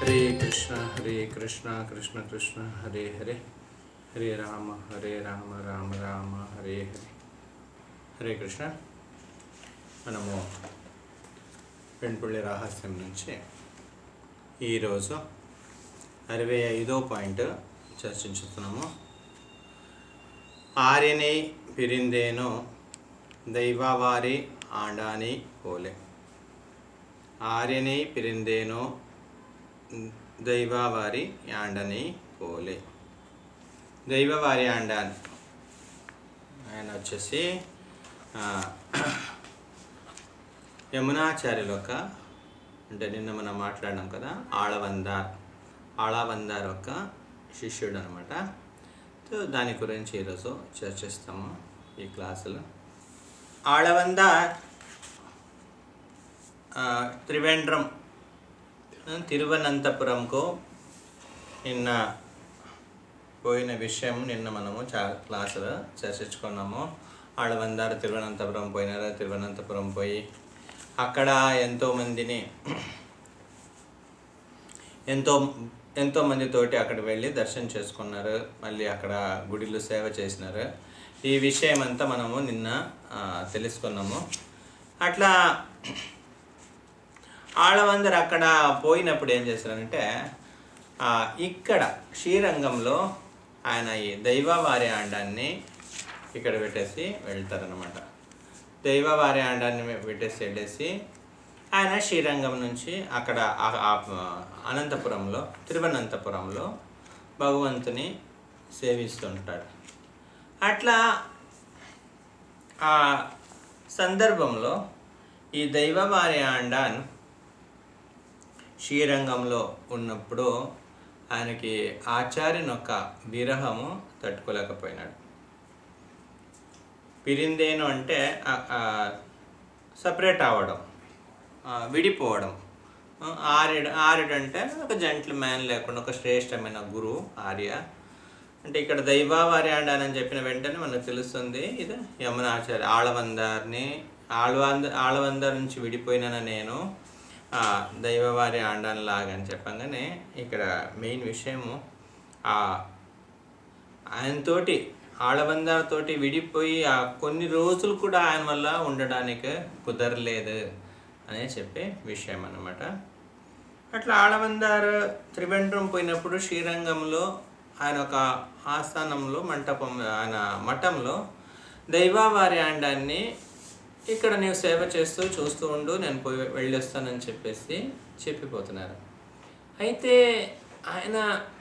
హరే కృష్ణ హరే కృష్ణ కృష్ణ కృష్ణ హరే హరే హరే రామ హరే రామ రామ రామ హరే హరే హరే కృష్ణ మనము పెంపుళ్ళి రహస్యం నుంచి ఈరోజు అరవై ఐదో పాయింట్ చర్చించుతున్నాము ఆర్యని పిరిందేను దైవవారి ఆండాని పోలే ఆర్యని పిరిందేనో దైవవారి యాండని పోలే దైవవారి ఆండాన్ ఆయన వచ్చేసి ఆ, యమునాచార్యుల యొక్క అంటే నిన్న మనం మాట్లాడినాం కదా ఆళవందార్ ఆళవందార్ యొక్క శిష్యుడు అనమాట సో దాని గురించి ఈరోజు చర్చిస్తాము ఈ క్లాసులో ఆళవందార్ ఆ, త్రివేంద్రం తిరువనంతపురంకు నిన్న పోయిన విషయం నిన్న మనము చా క్లాసులో చర్చించుకున్నాము ఆడవందారు తిరువనంతపురం పోయినారు తిరువనంతపురం పోయి అక్కడ ఎంతోమందిని ఎంతో ఎంతో మందితోటి అక్కడ వెళ్ళి దర్శనం చేసుకున్నారు మళ్ళీ అక్కడ గుడిలో సేవ చేసినారు ఈ విషయం అంతా మనము నిన్న ఆ, తెలుసుకున్నాము అట్లా ఆడవందరు అక్కడ పోయినప్పుడు ఏం చేస్తారంటే ఆ, ఇక్కడ శ్రీరంగంలో ఆయన ఈ దైవవారి ఆండాన్ని ఇక్కడ పెట్టేసి వెళ్తారనమాట దైవవారి ఆండాన్ని పెట్టేసి వెళ్ళేసి ఆయన శ్రీరంగం నుంచి అక్కడ ఆ- ఆ- అనంతపురంలో తిరువనంతపురంలో భగవంతుని సేవిస్తుంటాడు అట్లా ఆ సందర్భంలో ఈ దైవవారి ఆండాన్ శ్రీరంగంలో ఉన్నప్పుడు ఆయనకి ఆచార్యుని యొక్క విరహము తట్టుకోలేకపోయినాడు పిరిందేను అంటే సపరేట్ అవ్వడం ఆ, విడిపోవడం ఆ, ఆర్యుడు ఆర్యుడు అంటే ఒక జెంట్లు మ్యాన్ లేకుండా ఒక శ్రేష్టమైన గురువు ఆర్య అంటే ఇక్కడ దైవావారి ఆండానని చెప్పిన వెంటనే మనకు తెలుస్తుంది ఇది యమునాచార్య ఆళవందార్ని ఆళ్వంద ఆళవందార్ నుంచి విడిపోయిన నేను ఆ, దైవవారి ఆండాన్ లాగా అని చెప్పంగానే ఇక్కడ మెయిన్ విషయము ఆ ఆయనతోటి ఆడబందాలతోటి విడిపోయి ఆ కొన్ని రోజులు కూడా ఆయన వల్ల ఉండడానికి కుదరలేదు అనే చెప్పే విషయం అన్నమాట అట్లా ఆడబందారు త్రివేంద్రం పోయినప్పుడు శ్రీరంగంలో ఆయన ఒక ఆస్థానంలో మంటపం ఆయన మఠంలో దైవావారి ఆండాన్ని ఇక్కడ నీవు సేవ చేస్తూ చూస్తూ ఉండు నేను పోయి వెళ్ళొస్తానని చెప్పేసి చెప్పిపోతున్నారు అయితే ఆయన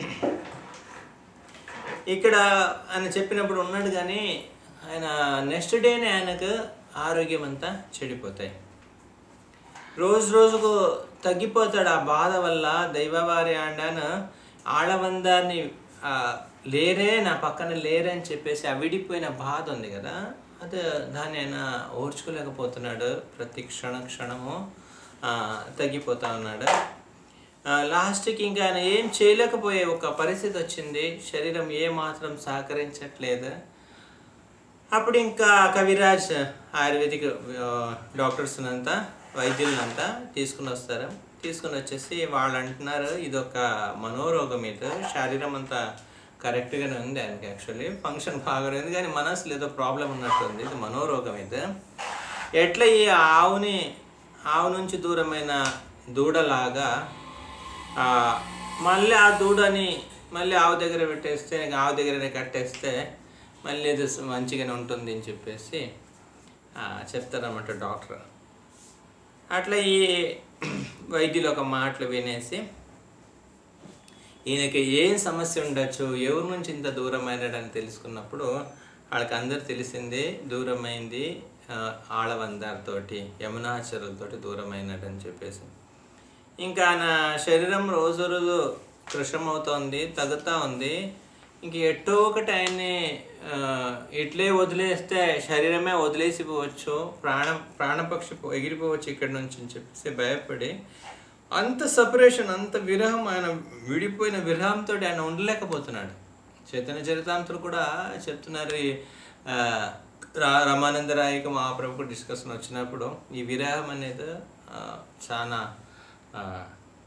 ఇక్కడ ఆయన చెప్పినప్పుడు ఉన్నాడు కానీ ఆయన నెక్స్ట్ డేనే ఆయనకు ఆరోగ్యం అంతా చెడిపోతాయి రోజు రోజుకు తగ్గిపోతాడు ఆ బాధ వల్ల దైవవారి ఆండాను ఆడవందాన్ని ఆ, లేరే నా పక్కన లేరే అని చెప్పేసి ఆ విడిపోయిన బాధ ఉంది కదా అది దాన్ని ఆయన ఓర్చుకోలేకపోతున్నాడు ప్రతి క్షణ క్షణము ఆ, తగ్గిపోతా ఉన్నాడు ఆ, లాస్ట్కి ఇంకా ఆయన ఏం చేయలేకపోయే ఒక పరిస్థితి వచ్చింది శరీరం ఏ మాత్రం సహకరించట్లేదు అప్పుడు ఇంకా కవిరాజ్ ఆయుర్వేదిక్ ఆ, డాక్టర్స్ అంతా వైద్యులనంతా తీసుకుని వస్తారు తీసుకుని వచ్చేసి వాళ్ళు అంటున్నారు ఇది ఒక మనోరోగం ఇది శరీరం అంతా కరెక్ట్గానే ఉంది ఆయనకి యాక్చువల్లీ ఫంక్షన్ బాగా ఉంది కానీ మనసులో ఏదో ప్రాబ్లం ఉన్నట్టుంది ఇది మనోరోగం ఇది ఎట్లా ఈ ఆవుని ఆవు నుంచి దూరమైన దూడలాగా ఆ, మళ్ళీ ఆ దూడని మళ్ళీ ఆవు దగ్గర పెట్టేస్తే ఇంకా ఆవు దగ్గర కట్టేస్తే మళ్ళీ ఇది మంచిగానే ఉంటుంది అని చెప్పేసి ఆ, చెప్తారన్నమాట డాక్టర్ అట్లా ఈ వైద్యులు ఒక మాటలు వినేసి ఈయనకి ఏం సమస్య ఉండొచ్చు ఎవరి నుంచి ఇంత దూరమైనడని తెలుసుకున్నప్పుడు వాళ్ళకి అందరు తెలిసింది దూరమైంది ఆ, ఆళవందారితోటి యమునాచరులతోటి దూరమైనడని చెప్పేసి ఇంకా నా శరీరం రోజు రోజు కృషమవుతోంది తగ్గుతూ ఉంది ఇంక ఎట్టో ఒకటి ఆయన్ని ఆ, ఇట్లే వదిలేస్తే శరీరమే వదిలేసిపోవచ్చు ప్రాణ ప్రాణపక్షి పో- ఎగిరిపోవచ్చు ఇక్కడి నుంచి అని చెప్పేసి భయపడి అంత సపరేషన్ అంత విరహం ఆయన విడిపోయిన విరహంతో ఆయన ఉండలేకపోతున్నాడు చైతన్య చరితాంతులు కూడా చెప్తున్నారు ఈ, ఆ, రా- రమానందరాయకు మహాప్రభుకు డిస్కషన్ వచ్చినప్పుడు ఈ విరహం అనేది ఆ, చాలా ఆ,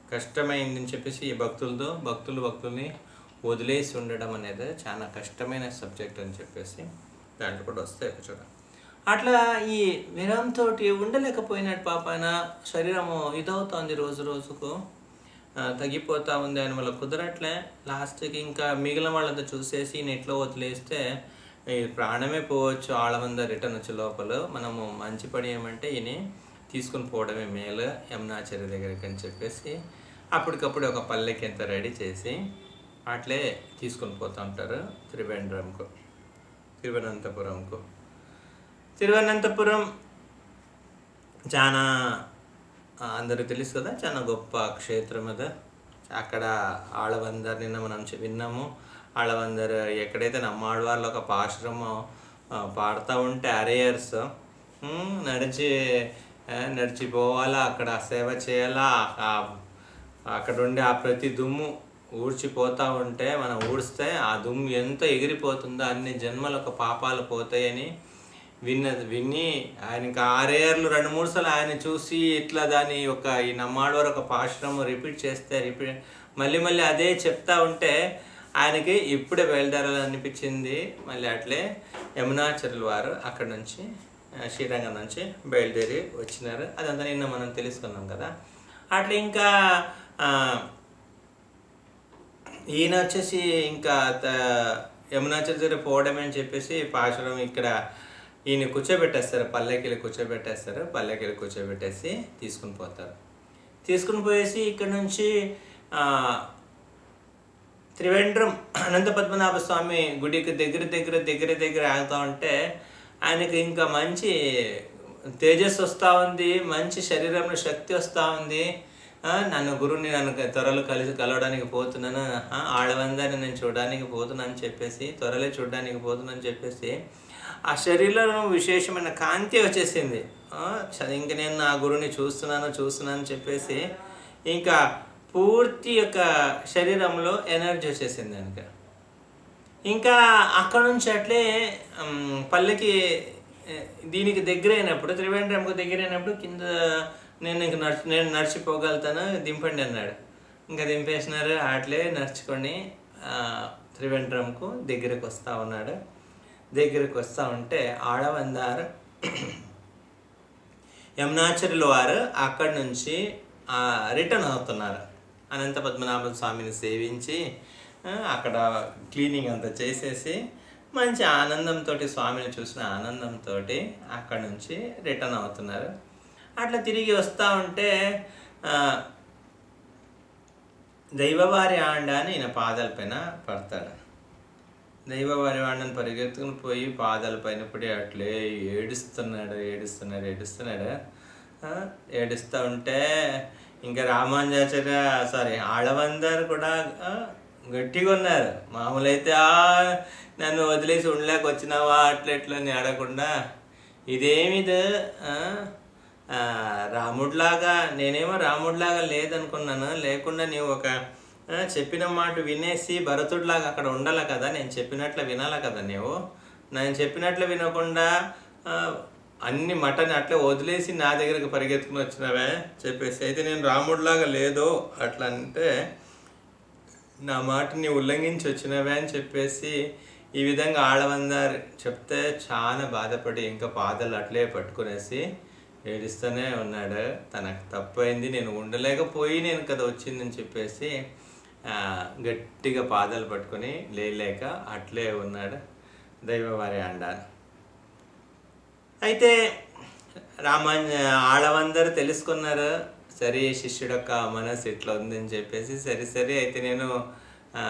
కష్టమైందని చెప్పేసి ఈ భక్తులతో భక్తులు భక్తుల్ని వదిలేసి ఉండడం అనేది చాలా కష్టమైన సబ్జెక్ట్ అని చెప్పేసి దాంట్లో కూడా వస్తాయి చూడ అట్లా ఈ విరంతో ఉండలేకపోయినట్టు పాపాన శరీరము ఇదవుతోంది రోజు రోజుకు ఆ, తగ్గిపోతా ఉంది ఆయన వల్ల కుదరట్లే లాస్ట్కి ఇంకా మిగిలిన వాళ్ళంతా చూసేసి ఈయన ఎట్లా వదిలేస్తే ఈ ప్రాణమే పోవచ్చు ఆళ్ళమంద రిటర్న్ వచ్చే లోపల మనము మంచి పని ఏమంటే ఈయన తీసుకుని పోవడమే మేలు యమునాచార్య దగ్గరికి అని చెప్పేసి అప్పటికప్పుడు ఒక పల్లెకి ఎంత రెడీ చేసి అట్లే తీసుకొని పోతూ ఉంటారు త్రివేంద్రంకు తిరువనంతపురంకు తిరువనంతపురం చాలా ఆ, అందరికి తెలుసు కదా చాలా గొప్ప క్షేత్రం అది అక్కడ ఆళ్ళవందరు నిన్న మనం చె- విన్నాము ఆళ్ళవందరు ఎక్కడైతే నమ్మాళ్ళవారిలో ఒక పాశ్రమం ఆ, పాడుతూ ఉంటే అరేయర్స్ ఉమ్, నడిచి ఆ, నడిచిపోవాలా అక్కడ సేవ చేయాలా ఆ- అక్కడ ఉండే ఆ ప్రతి దుమ్ము ఊడ్చిపోతా ఉంటే మనం ఊడిస్తే ఆ దుమ్ము ఎంత ఎగిరిపోతుందో అన్ని జన్మలకు పాపాలు పోతాయని విన్నది విని ఆయనకి ఆరేర్లు రెండు మూడు సార్లు ఆయన చూసి ఇట్లా దాని ఒక ఈ నమ్మాడవారు ఒక పాశ్రమం రిపీట్ చేస్తే రిపీట్ మళ్ళీ మళ్ళీ అదే చెప్తా ఉంటే ఆయనకి ఇప్పుడే బయలుదేరాలని అనిపించింది మళ్ళీ అట్లే యమునాచరుల వారు అక్కడ నుంచి ఆ, శ్రీరంగం నుంచి బయలుదేరి వచ్చినారు అదంతా నిన్న మనం తెలుసుకున్నాం కదా అట్లా ఇంకా ఆ, ఈయన వచ్చేసి ఇంకా త- యమునాచల్ దగ్గర పోవడమే అని చెప్పేసి పాశురం ఇక్కడ ఈయన కూర్చోబెట్టేస్తారు పల్లెకెళ్ళి కూర్చోబెట్టేస్తారు పల్లెకెళ్ళి కూర్చోబెట్టేసి తీసుకుని పోతారు తీసుకుని పోయేసి ఇక్కడ నుంచి ఆ, త్రివేంద్రం అనంత పద్మనాభ స్వామి గుడికి దగ్గర దగ్గర దగ్గర దగ్గర ఆగుతా ఉంటే ఆయనకి ఇంకా మంచి తేజస్సు వస్తూ ఉంది మంచి శరీరంలో శక్తి వస్తూ ఉంది ఆ, నన్ను గురువుని నన్ను త్వరలో కలిసి కలవడానికి పోతున్నాను ఆ, ఆడవందాన్ని నేను చూడడానికి పోతున్నాను అని చెప్పేసి త్వరలో చూడడానికి పోతున్నాను అని చెప్పేసి ఆ శరీరంలో విశేషమైన కాంతి వచ్చేసింది ఆ, చ- ఇంక నేను నా గురువుని చూస్తున్నాను చూస్తున్నాను అని చెప్పేసి ఇంకా పూర్తి యొక్క శరీరంలో ఎనర్జీ వచ్చేసింది కనుక ఇంకా అక్కడ నుంచి అట్లే ఉమ్, పల్లెకి ఏ, దీనికి దగ్గర అయినప్పుడు త్రివేంద్రంకు దగ్గర అయినప్పుడు కింద నేను ఇంక నడిచి నేను నడిచిపోగలుగుతాను దింపండి అన్నాడు ఇంకా దింపేసినారు అట్లే నడుచుకొని ఆ, త్రివేంద్రంకు దగ్గరకు వస్తూ ఉన్నాడు దగ్గరకు వస్తూ ఉంటే ఆడవందారు యమునాచార్యుల వారు అక్కడి నుంచి రిటర్న్ అవుతున్నారు అనంత పద్మనాభ స్వామిని సేవించి ఆ, అక్కడ క్లీనింగ్ అంతా చేసేసి మంచి ఆనందంతో స్వామిని చూసిన ఆనందంతో అక్కడి నుంచి రిటర్న్ అవుతున్నారు అట్లా తిరిగి వస్తూ ఉంటే ఆ, దైవవారి ఆండ అని ఈయన పాదాల పైన పడతాడు దైవవారి వాడిని పరిగెత్తుకుని పోయి పాదాల పైన పడి అట్లే ఏడుస్తున్నాడు ఏడుస్తున్నాడు ఏడుస్తున్నాడు ఆ, ఏడుస్తూ ఉంటే ఇంకా రామానుజాచార్య సారీ ఆడవందరు కూడా ఆ, గట్టిగా ఉన్నారు మామూలు అయితే "ఆ, నన్ను వదిలేసి ఉండలేక వచ్చినావా అట్లా ఇట్లా అని అడగకుండా ఇదేమిది ఆ, ఆ, రాముడిలాగా నేనేమో రాముడిలాగా లేదనుకున్నాను లేకుండా నీవు ఒక ఆ, చెప్పిన మాట వినేసి భరతుడిలాగా అక్కడ ఉండాలి కదా నేను చెప్పినట్లు వినాలి కదా నీవు నేను చెప్పినట్లు వినకుండా ఆ, అన్ని మటన్ అట్లే వదిలేసి నా దగ్గరకు పరిగెత్తుకుని వచ్చినావే చెప్పేసి అయితే నేను రాముడిలాగా లేదో అట్లా అంటే నా మాటని ఉల్లంఘించి వచ్చినవే అని చెప్పేసి ఈ విధంగా ఆడవందారు చెప్తే చాలా బాధపడి ఇంకా పాదలు అట్లే పట్టుకునేసి ఏడుస్తూనే ఉన్నాడు తనకు తప్పైంది నేను ఉండలేకపోయి నేను కదా వచ్చిందని చెప్పేసి ఆ, గట్టిగా పాదాలు పట్టుకొని లేలేక అట్లే ఉన్నాడు దైవవారి అండారు అయితే రామాంజ ఆడవందరూ తెలుసుకున్నారు సరే శిష్యుడు యొక్క మనసు ఇట్లా ఉందని చెప్పేసి సరే సరే అయితే నేను ఆ,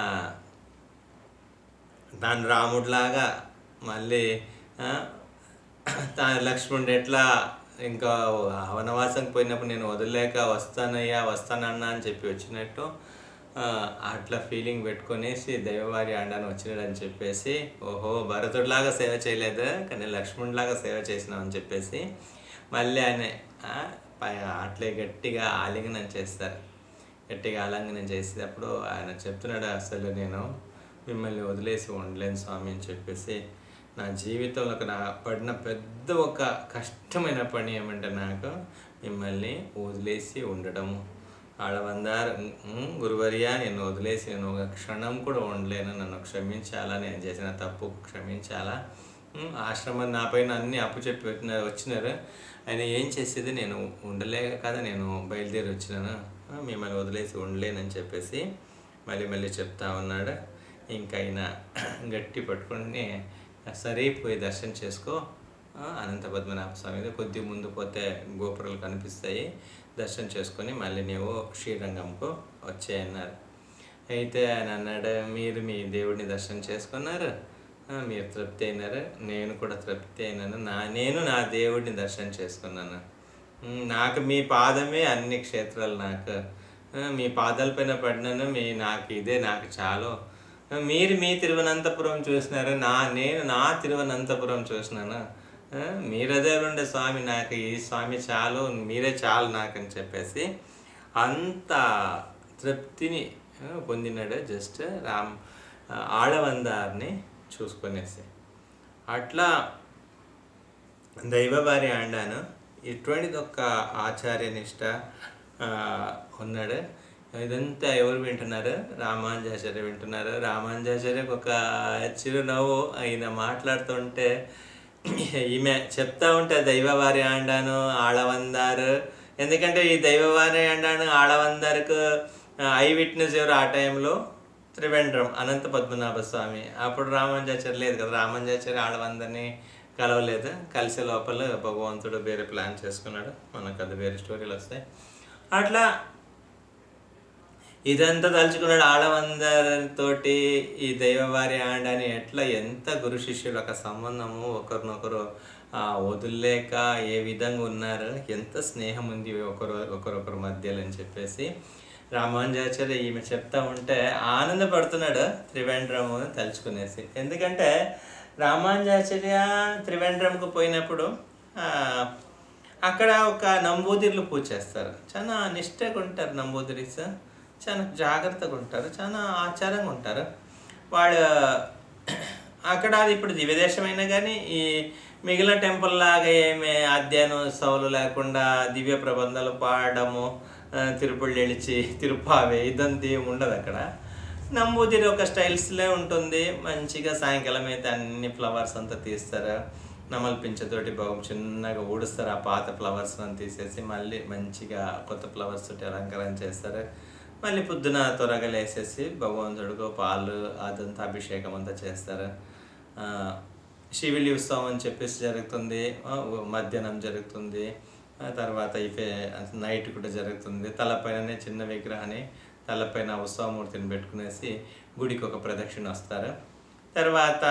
దాని రాముడిలాగా మళ్ళీ ఆ, తా- లక్ష్మణుడు ఎట్లా ఇంకా వనవాసంకి పోయినప్పుడు నేను వదిలేక వస్తానయ్యా వస్తానన్నా అని చెప్పి వచ్చినట్టు ఆ, అట్లా ఫీలింగ్ పెట్టుకునేసి దైవవారి అండాన్ని వచ్చినాడని చెప్పేసి ఓహో భరతుడిలాగా సేవ చేయలేదు కానీ లక్ష్మణుడిలాగా సేవ చేసినాం అని చెప్పేసి మళ్ళీ ఆయన ఆ, పై- అట్లే గట్టిగా ఆలింగనం చేస్తారు గట్టిగా ఆలింగనం చేసేటప్పుడు ఆయన చెప్తున్నాడు అసలు నేను మిమ్మల్ని వదిలేసి ఉండలేను స్వామి అని చెప్పేసి నా జీవితంలో ఒక నా పడిన పెద్ద ఒక కష్టమైన పని ఏమంటే నాకు మిమ్మల్ని వదిలేసి ఉండడము ఆడవందారు "ఉమ్, గురువర్యా నేను వదిలేసి నేను ఒక క్షణం కూడా ఉండలేను నన్ను క్షమించాలా నేను చేసిన తప్పు క్షమించాలా ఉమ్, ఆశ్రమం నా పైన అన్ని అప్పు చెప్పి పెట్టినారు వచ్చినారు ఆయన ఏం చేసేది నేను ఉండలేక కదా నేను బయలుదేరి వచ్చినాను ఆ, మిమ్మల్ని వదిలేసి ఉండలేనని చెప్పేసి మళ్ళీ మళ్ళీ చెప్తా ఉన్నాడు ఇంకా ఆయన గట్టి పట్టుకుని సరే పోయి దర్శనం చేసుకో ఆ, అనంత పద్మనాభ స్వామి కొద్ది ముందు పోతే గోపురాలు కనిపిస్తాయి దర్శనం చేసుకొని మళ్ళీ నీవు శ్రీరంగంకు వచ్చేయన్నారు అయితే ఆయన అన్నాడు మీరు మీ దేవుడిని దర్శనం చేసుకున్నారు ఆ, మీరు తృప్తి అయినారు నేను కూడా తృప్తి అయినాను నా నేను నా దేవుడిని దర్శనం చేసుకున్నాను ఉమ్, నాకు మీ పాదమే అన్ని క్షేత్రాలు నాకు ఆ, మీ పాదాలపైన పడినాను మీ నాకు ఇదే నాకు చాలు ఆ, మీరు మీ తిరువనంతపురం చూసినారు నా నేను నా తిరువనంతపురం చూసినాను ఆ, మీరదే ఉండే స్వామి నాకు ఈ స్వామి చాలు మీరే చాలు నాకు అని చెప్పేసి అంత తృప్తిని ఆ, పొందినాడు జస్ట్ రామ్ ఆ, ఆడవందారిని చూసుకొనేసి అట్లా దైవవారి ఆండాను ఇటువంటిది ఒక ఆచార్యనిష్ట ఆ, ఉన్నాడు ఇదంతా ఎవరు వింటున్నారు రామానుజాచార్య వింటున్నారు రామానుజాచార్యకు ఒక చిరునవ్వు ఆయన మాట్లాడుతుంటే ఈమె చెప్తా ఉంటే దైవవారి ఆండాను ఆడవందారు ఎందుకంటే ఈ దైవవారి ఆండాను ఆడవందారుకు ఐ విట్నెస్ ఎవరు ఆ టైంలో త్రివేంద్రం అనంత పద్మనాభ స్వామి అప్పుడు రామానుజాచార్య లేదు కదా రామానుజాచార్య ఆడవందరినీ కలవలేదు కలిసే లోపల భగవంతుడు వేరే ప్లాన్ చేసుకున్నాడు మనకు అది వేరే స్టోరీలు వస్తాయి అట్లా ఇదంతా తలుచుకున్నాడు ఆడవందరితోటి ఈ దైవవారి ఆడని ఎట్లా ఎంత గురు శిష్యులు ఒక సంబంధము ఒకరినొకరు ఆ, వదిలేక ఏ విధంగా ఉన్నారు ఎంత స్నేహం ఉంది ఒకరు ఒకరొకరు మధ్యలో అని చెప్పేసి రామానుజాచార్య ఈమె చెప్తా ఉంటే ఆనందపడుతున్నాడు త్రివేంద్రము తలుచుకునేసి ఎందుకంటే రామానుజాచార్య త్రివేంద్రంకు పోయినప్పుడు ఆ, అక్కడ ఒక నంబూదిర్లు పూజ చేస్తారు చాలా నిష్టగా ఉంటారు నంబూదిరీస్ చాలా జాగ్రత్తగా ఉంటారు చాలా ఆచారంగా ఉంటారు వాళ్ళు అక్కడ అది ఇప్పుడు దివ్యదేశమైనా కానీ ఈ మిగిలిన టెంపుల్ లాగా ఏమి అధ్యయనోత్సవాలు లేకుండా దివ్య ప్రబంధాలు పాడడము ఆ, తిరుపతి ఎలిచి తిరుపావే ఇదంతా ఏమి ఉండదు అక్కడ నంబూదిరి ఒక స్టైల్స్లే ఉంటుంది మంచిగా సాయంకాలం అయితే అన్ని ఫ్లవర్స్ అంతా తీస్తారు నమల పింఛతోటి బాగు చిన్నగా ఊడుస్తారు ఆ పాత ఫ్లవర్స్ అని తీసేసి మళ్ళీ మంచిగా కొత్త ఫ్లవర్స్ తోటి అలంకరణ చేస్తారు మళ్ళీ పొద్దున త్వరగా లేసేసి భగవంతుడికి పాలు అదంతా అభిషేకం అంతా చేస్తారు ఆ, శివులి ఉత్సవం అని చెప్పేసి జరుగుతుంది ఆ, మధ్యాహ్నం జరుగుతుంది ఆ తర్వాత ఇవే నైట్ కూడా జరుగుతుంది తలపైననే చిన్న విగ్రహాన్ని తలపైన ఉత్సవమూర్తిని పెట్టుకునేసి గుడికి ఒక ప్రదక్షిణ వస్తారు తర్వాత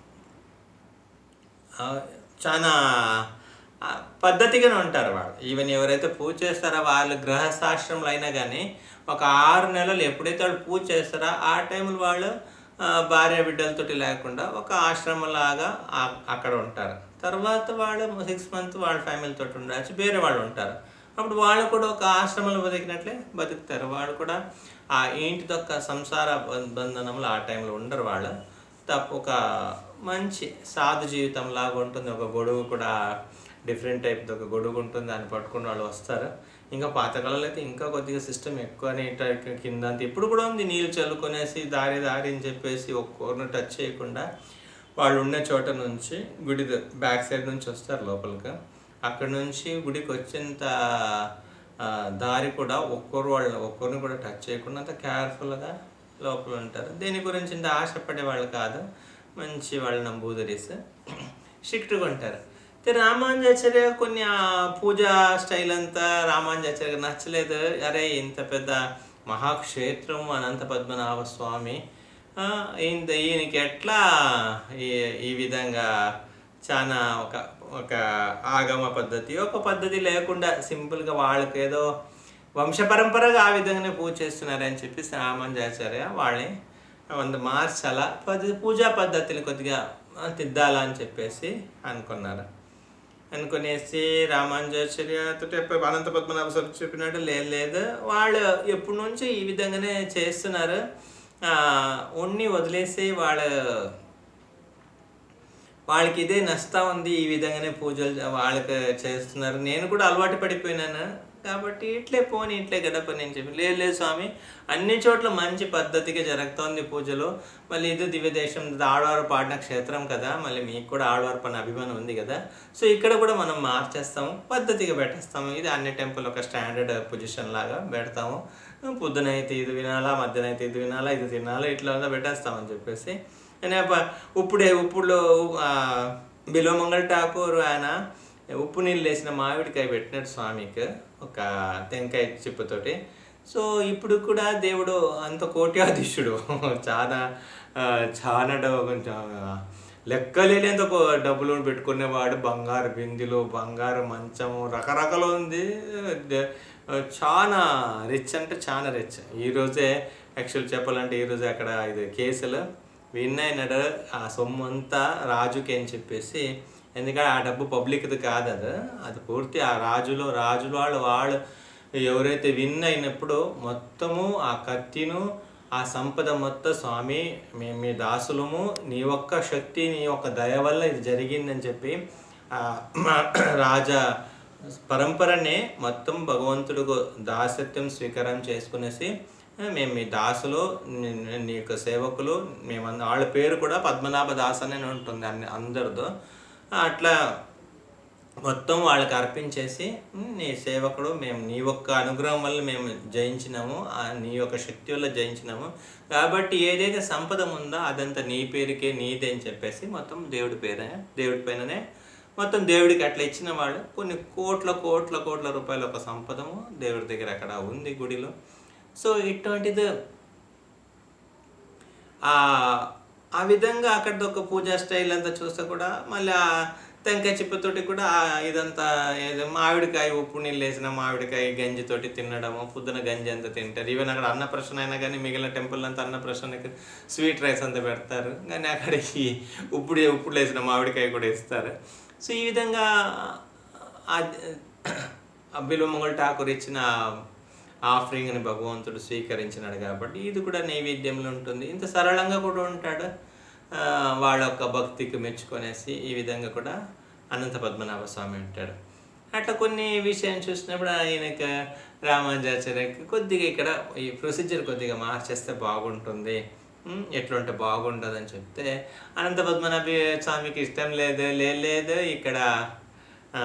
ఆ, చాలా ఆ, పద్ధతిగానే ఉంటారు వాళ్ళు ఈవెన్ ఎవరైతే పూజ చేస్తారో వాళ్ళు గృహస్థాశ్రమంలో అయినా కానీ ఒక ఆరు నెలలు ఎప్పుడైతే వాళ్ళు పూజ చేస్తారో ఆ టైంలో వాళ్ళు ఆ, భార్య బిడ్డలతోటి లేకుండా ఒక ఆశ్రమంలాగా ఆ- అక్కడ ఉంటారు తర్వాత వాళ్ళు సిక్స్ మంత్ వాళ్ళ ఫ్యామిలీతో ఉండొచ్చు వేరే వాళ్ళు ఉంటారు అప్పుడు వాళ్ళు కూడా ఒక ఆశ్రమంలో బతికినట్లే బతుకుతారు వాళ్ళు కూడా ఆ ఇంటి యొక్క సంసార బం- బంధనంలో ఆ టైంలో ఉండరు వాళ్ళు తప్ప ఒక మంచి సాధు జీవితం లాగా ఉంటుంది ఒక గొడుగు కూడా డిఫరెంట్ టైప్ ఒక గొడుగు ఉంటుంది దాన్ని పట్టుకుని వాళ్ళు వస్తారు ఇంకా పాతకాలంలో అయితే ఇంకా కొద్దిగా సిస్టమ్ ఎక్కువనే ఇట్లా కింద అంతా ఇప్పుడు కూడా ఉంది నీళ్ళు చల్లుకొనేసి దారి దారి అని చెప్పేసి ఒక్కొక్కరిని టచ్ చేయకుండా వాళ్ళు ఉన్న చోట నుంచి గుడి బ్యాక్ సైడ్ నుంచి వస్తారు లోపలికి అక్కడ నుంచి గుడికి వచ్చేంత ఆ, దారి కూడా ఒక్కరు వాళ్ళు ఒక్కరిని కూడా టచ్ చేయకుండా అంత కేర్ఫుల్గా లోపల ఉంటారు దీని గురించి ఇంత ఆశపడే వాళ్ళు కాదు మంచి వాళ్ళు నంబూదరీస్ స్ట్రిక్ట్గా ఉంటారు అయితే రామానుజాచార్య కొన్ని ఆ పూజా స్టైల్ అంతా రామానుజాచార్యకి నచ్చలేదు అరే ఇంత పెద్ద మహాక్షేత్రం అనంత పద్మనాభ స్వామి ఆ, ఇంత ఈయనకి ఎట్లా ఈ ఈ విధంగా చాలా ఒక ఒక ఆగమ పద్ధతి ఒక పద్ధతి లేకుండా సింపుల్గా వాళ్ళకి ఏదో వంశపరంపరగా ఆ విధంగానే పూజ చేస్తున్నారని చెప్పేసి రామానుజాచార్య వాళ్ళని వంద మార్చాలా పద్ధతి పూజా పద్ధతిని కొద్దిగా ఆ, తిద్దాలా అని చెప్పేసి అనుకున్నారు అనుకునేసి రామానుజాచార్యతో ఎప్పుడు అనంత పద్మనాభ స్వామి చెప్పినట్టు లేదు లేదు వాళ్ళు ఎప్పటి నుంచి ఈ విధంగానే చేస్తున్నారు ఆ, ఉన్ని వదిలేసి వాళ్ళ వాళ్ళకి ఇదే నష్టం ఉంది ఈ విధంగానే పూజలు చే- వాళ్ళకి చేస్తున్నారు నేను కూడా అలవాటు పడిపోయినాను కాబట్టి ఇట్లే పోని ఇట్లే గడపని అని చెప్పి లేదు లేదు స్వామి అన్ని చోట్ల మంచి పద్ధతిగా జరుగుతోంది పూజలు మళ్ళీ ఇది దివ్య దేశం ఇది ఆడవారు పాడిన క్షేత్రం కదా మళ్ళీ మీకు కూడా ఆడవారు పని అభిమానం ఉంది కదా సో ఇక్కడ కూడా మనం మార్చేస్తాము పద్ధతిగా పెట్టేస్తాము ఇది అన్ని టెంపుల్ ఒక స్టాండర్డ్ పొజిషన్ లాగా పెడతాము పొద్దునైతే ఇది వినాలా మధ్యాహ్నం ఇది వినాలా ఇది తినాలా ఇట్లా ఉందా పెట్టేస్తామని చెప్పేసి నేను అప్ప- ఇప్పుడే ఇప్పుడు బిలోమంగళ ఠాకూర్ ఆయన ఉప్పు నీళ్ళు వేసిన మామిడికాయ పెట్టినాడు స్వామికి ఒక టెంకాయ చిప్పతోటి సో ఇప్పుడు కూడా దేవుడు అంత కోట్యాధీశుడు చాలా ఆ, చాలా డ- కొంచెం ఆ, లెక్కలేనంత కో- డబ్బులు పెట్టుకునేవాడు బంగారు బిందెలు బంగారు మంచము రకరకాలు ఉంది ద- చాలా రిచ్ అంటే చాలా రిచ్ ఈరోజే యాక్చువల్ చెప్పాలంటే ఈరోజే అక్కడ ఇది కేసులు విన్ అయినాడు ఆ సొమ్ము అంతా రాజుకి అని చెప్పేసి ఎందుకంటే ఆ డబ్బు పబ్లిక్ది కాదు అది అది పూర్తి ఆ రాజులో రాజుల వాళ్ళు వాళ్ళు ఎవరైతే విన్ అయినప్పుడు మొత్తము ఆ కత్తిను ఆ సంపద మొత్తం స్వామి మేము మీ దాసులము నీ ఒక్క శక్తి నీ ఒక్క దయ వల్ల ఇది జరిగిందని చెప్పి ఆ రాజా పరంపరనే మొత్తం భగవంతుడు దాసత్యం స్వీకారం చేసుకునేసి మేము మీ దాసులు నీ- నీ యొక్క సేవకులు మేము అంద- వాళ్ళ పేరు కూడా పద్మనాభ దాస్ అనే ఉంటుంది అన్ని అందరితో అట్లా మొత్తం వాళ్ళకి అర్పించేసి "ఉమ్, నీ సేవకుడు మేము నీ యొక్క అనుగ్రహం వల్ల మేము జయించినాము ఆ నీ యొక్క శక్తి వల్ల జయించినాము కాబట్టి ఏదైతే సంపద ఉందో అదంతా నీ పేరుకే నీదే అని చెప్పేసి మొత్తం దేవుడి పేరే దేవుడి పైననే మొత్తం దేవుడికి అట్లా ఇచ్చిన వాడు కొన్ని కోట్ల కోట్ల కోట్ల రూపాయల ఒక సంపదము దేవుడి దగ్గర అక్కడ ఉంది గుడిలో సో ఇటువంటిది ఆ ఆ విధంగా అక్కడ ఒక పూజా స్టైల్ అంతా చూస్తే కూడా మళ్ళీ ఆ టెంకాయ చిప్పతోటి కూడా ఆ ఇదంతా ఏదో మామిడికాయ ఉప్పు నీళ్ళు వేసిన మామిడికాయ గంజితోటి తినడము పొద్దున గంజి అంతా తింటారు ఈవెన్ అక్కడ అన్నప్రసన్న అయినా కానీ మిగిలిన టెంపుల్ అంతా అన్నప్రసన్నకి స్వీట్ రైస్ అంతా పెడతారు కానీ అక్కడికి ఉప్పుడు ఉప్పుడు వేసిన మామిడికాయ కూడా ఇస్తారు సో ఈ విధంగా అబ్బిలమంగళ ఠాకూర్ ఇచ్చిన ఆఫరింగ్ని భగవంతుడు స్వీకరించినాడు కాబట్టి ఇది కూడా నైవేద్యంలో ఉంటుంది ఇంత సరళంగా కూడా ఉంటాడు ఆ, వాళ్ళ యొక్క భక్తికి మెచ్చుకొనేసి ఈ విధంగా కూడా అనంత పద్మనాభ స్వామి ఉంటాడు అట్లా కొన్ని విషయం చూసినప్పుడు ఆయనకి రామానుజాచార్యకి కొద్దిగా ఇక్కడ ఈ ప్రొసీజర్ కొద్దిగా మార్చేస్తే బాగుంటుంది ఉమ్, ఎట్లుంటే బాగుండదు అని చెప్తే అనంత పద్మనాభ స్వామికి ఇష్టం లేదు లే- లేదు ఇక్కడ ఆ,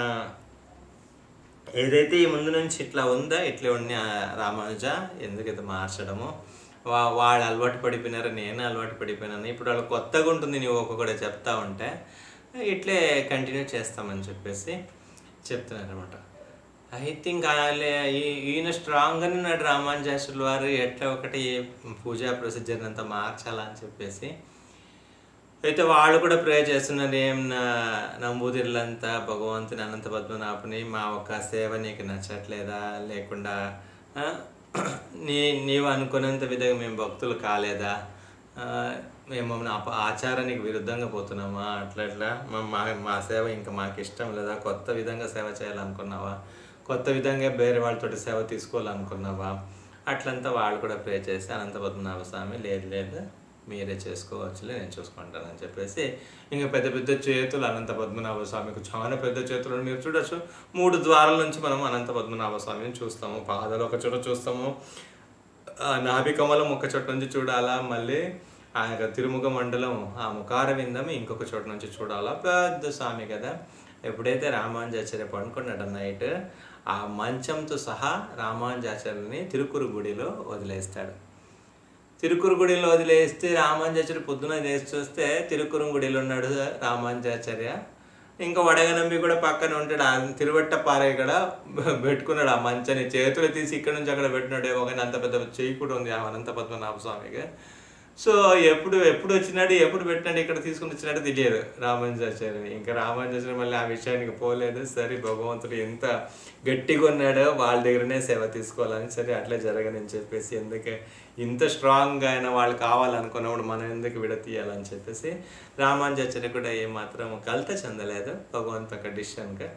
ఏదైతే ఈ ముందు నుంచి ఇట్లా ఉందో ఇట్లా ఉన్న రామానుజ ఎందుకు ఇది మార్చడము వా వాళ్ళు అలవాటు పడిపోయినారు నేను అలవాటు పడిపోయినాను ఇప్పుడు వాళ్ళు కొత్తగా ఉంటుంది నువ్వు ఒక కూడా చెప్తా ఉంటే ఇట్లే కంటిన్యూ చేస్తామని చెప్పేసి చెప్తున్నారు అనమాట ఐ థింక్ ఈయన స్ట్రాంగ్గానే ఉన్నాడు రామానుజాసులు వారు ఎట్లా ఒకటి పూజా ప్రొసీజర్ అంతా మార్చాలని చెప్పేసి అయితే వాళ్ళు కూడా ప్రే చేస్తున్నారు ఏం నా నంబూదిర్లంతా భగవంతుని అనంత పద్మనాభుని మా ఒక్క సేవ నీకు నచ్చట్లేదా లేకుండా ఆ, నీ నీవు అనుకున్నంత విధంగా మేము భక్తులు కాలేదా ఆ, మేము మన అప- ఆచారానికి విరుద్ధంగా పోతున్నామా అట్లా ఇట్లా మా మా- మా సేవ ఇంకా మాకు ఇష్టం లేదా కొత్త విధంగా సేవ చేయాలనుకున్నావా కొత్త విధంగా వేరే వాళ్ళతోటి సేవ తీసుకోవాలనుకున్నావా అట్లంతా వాళ్ళు కూడా ప్రే చేసి అనంత పద్మనాభ స్వామి లేదు లేదు మీరే చేసుకోవచ్చులే నేను చూసుకుంటానని చెప్పేసి ఇంకా పెద్ద పెద్ద చేతులు అనంత పద్మనాభ స్వామికి చాలా పెద్ద చేతులు మీరు చూడొచ్చు మూడు ద్వారాల నుంచి మనం అనంత పద్మనాభ స్వామిని చూస్తాము పాదాలు ఒక చోట చూస్తాము ఆ నాభి కమలం ఒక చోట నుంచి చూడాలా మళ్ళీ ఆ యొక్క తిరుముఖ మండలం ఆ ముఖార విందం ఇంకొక చోట నుంచి చూడాలా పెద్ద స్వామి కదా ఎప్పుడైతే రామానుజాచార్య పడుకున్నాడు నైట్ ఆ మంచంతో సహా రామానుజాచార్యుని తిరుకురు గుడిలో వదిలేస్తాడు తిరుకురు గుడిలో వదిలేస్తే రామానుజాచార్య పొద్దున చేసి చూస్తే తిరుకురు గుడిలో ఉన్నాడు రామానుజాచార్య ఇంకా వడగనంబి కూడా పక్కన ఉంటాడు ఆ తిరువట్ట పారయ్య కూడా పెట్టుకున్నాడు ఆ మంచని చేతులు తీసి ఇక్కడ నుంచి అక్కడ పెట్టినాడు ఏమో కానీ అంత పెద్ద చెయ్యి కూడా ఉంది ఆ అనంత పద్మనాభ స్వామికి సో ఎప్పుడు ఎప్పుడు వచ్చినాడు ఎప్పుడు పెట్టినాడు ఇక్కడ తీసుకుని వచ్చినాడు తెలియదు రామానుజాచార్య ఇంకా రామానుజాచార్య మళ్ళీ ఆ విషయానికి పోలేదు సరే భగవంతుడు ఎంత గట్టిగా ఉన్నాడో వాళ్ళ దగ్గరనే సేవ తీసుకోవాలని సరే అట్లే జరగదని చెప్పేసి ఎందుకే ఇంత స్ట్రాంగ్గా అయిన వాళ్ళు కావాలనుకున్నప్పుడు మనం ఎందుకు విడతీయాలని చెప్పేసి రామానుజాచార్య కూడా ఏమాత్రం కలత చెందలేదు భగవంతు ఒక డిసిషన్గా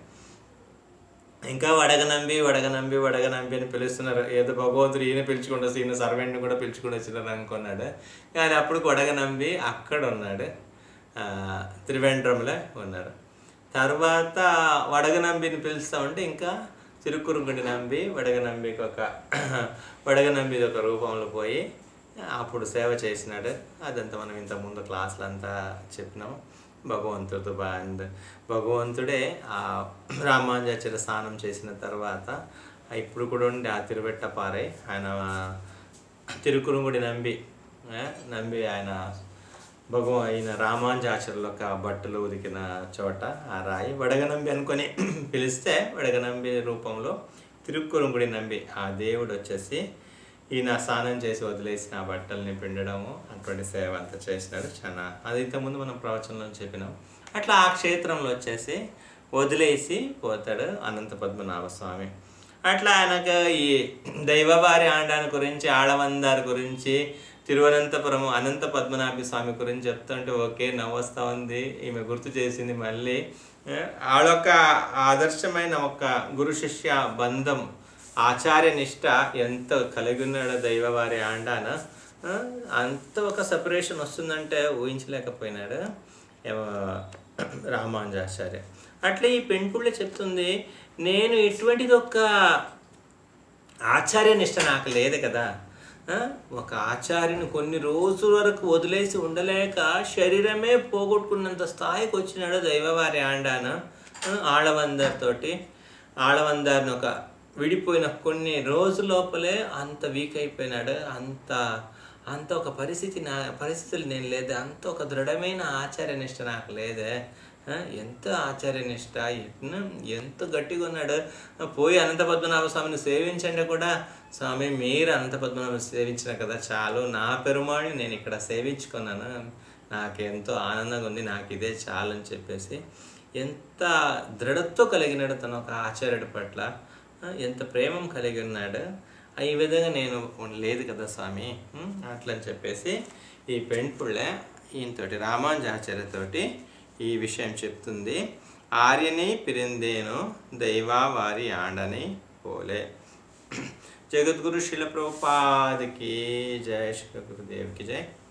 ఇంకా వడగనంబి వడగనంబి వడగనంబి అని పిలుస్తున్నారు ఏదో భగవంతుడు ఈయన పిలుచుకుంటూ వస్తే ఈయన సర్వెంట్ని కూడా పిలుచుకుంటూ వచ్చినారు అనుకున్నాడు కానీ అప్పుడు వడగనంబి అక్కడ ఉన్నాడు ఆ, త్రివేంద్రంలో ఉన్నారు తర్వాత వడగనంబిని పిలుస్తా ఉంటే ఇంకా తిరుక్కురుగుండి నంబి వడగనంబికి ఒక వడగనంబిది ఒక రూపంలో పోయి అప్పుడు సేవ చేసినాడు అదంతా మనం ఇంత ముందు క్లాసులు అంతా చెప్పినాము భగవంతుడు బాగుంది భగవంతుడే ఆ రామానుజాచార్య స్నానం చేసిన తర్వాత ఇప్పుడు కూడా ఉండి ఆ తిరువెట్ట పారై ఆయన తిరుకురుంగుడి నంబి ఆ, నంబి ఆయన భగవ ఆయన రామానుజాచార్యుల యొక్క బట్టలు ఉదికిన చోట ఆ రాయి వడగనంబి అనుకొని పిలిస్తే వడగనంబి రూపంలో తిరుక్కురుంగుడి నంబి ఆ దేవుడు వచ్చేసి ఈయన స్నానం చేసి వదిలేసిన ఆ బట్టల్ని పిండడము అటువంటి సేవ అంతా చేసినాడు చాలా అది ఇంతకుముందు మనం ప్రవచనంలో చెప్పినాం అట్లా ఆ క్షేత్రంలో వచ్చేసి వదిలేసి పోతాడు అనంత పద్మనాభ స్వామి అట్లా ఆయనకు ఈ దైవవారి ఆండాని గురించి ఆడవందారి గురించి తిరువనంతపురం అనంత పద్మనాభ స్వామి గురించి చెప్తుంటే ఓకే నవ్వొస్తా ఉంది ఈమె గుర్తు చేసింది మళ్ళీ ఏ, ఆడొక ఆదర్శమైన ఒక గురు శిష్య బంధం ఆచార్య నిష్ట ఎంత కలిగి ఉన్నాడో దైవవారి ఆండాన ఆ, అంత ఒక సపరేషన్ వస్తుందంటే ఊహించలేకపోయినాడు ఎవ- రామానుజాచార్య అట్లా ఈ పెంపుళ్ళ చెప్తుంది నేను ఇటువంటిది ఒక ఆచార్య నిష్ట నాకు లేదు కదా ఆ? ఒక ఆచార్యుని కొన్ని రోజుల వరకు వదిలేసి ఉండలేక శరీరమే పోగొట్టుకున్నంత స్థాయికి వచ్చినాడు దైవవారి ఆండాన ఆ? ఆళ్ళవందరితోటి ఆళ్ళవందరిని ఒక విడిపోయిన కొన్ని రోజుల లోపలే అంత వీక్ అయిపోయినాడు అంత అంత ఒక పరిస్థితి నా పరిస్థితులు నేను లేదు అంత ఒక దృఢమైన ఆచార్య నిష్ట నాకు లేదే ఆ, ఎంత ఆచార్య నిష్ట ఎట్న- ఎంత గట్టిగా ఉన్నాడు ఆ, పోయి అనంత పద్మనాభ స్వామిని సేవించండి కూడా స్వామి మీరు అనంత పద్మనాభ సేవించిన కదా చాలు నా పెరుమాణి నేను ఇక్కడ సేవించుకున్నాను నాకు ఎంతో ఆనందంగా ఉంది నాకు ఇదే చాలు అని చెప్పేసి ఎంత దృఢత్వం కలిగినాడు తన ఒక ఆచార్యుడి పట్ల ఆ, ఎంత ప్రేమం కలిగి ఉన్నాడు ఆ, ఈ విధంగా నేను లేదు కదా స్వామి ఉం, అట్లా అని చెప్పేసి ఈ పెంపుళ్ళే ఈయనతోటి రామానుజాచార్యతోటి ఈ విషయం చెప్తుంది ఆర్యని పిరిందేను దైవా వారి ఆండని పోలే జగద్గురు శిల ప్రభుపాదికి జయ శిల గురుదేవ్కి జయ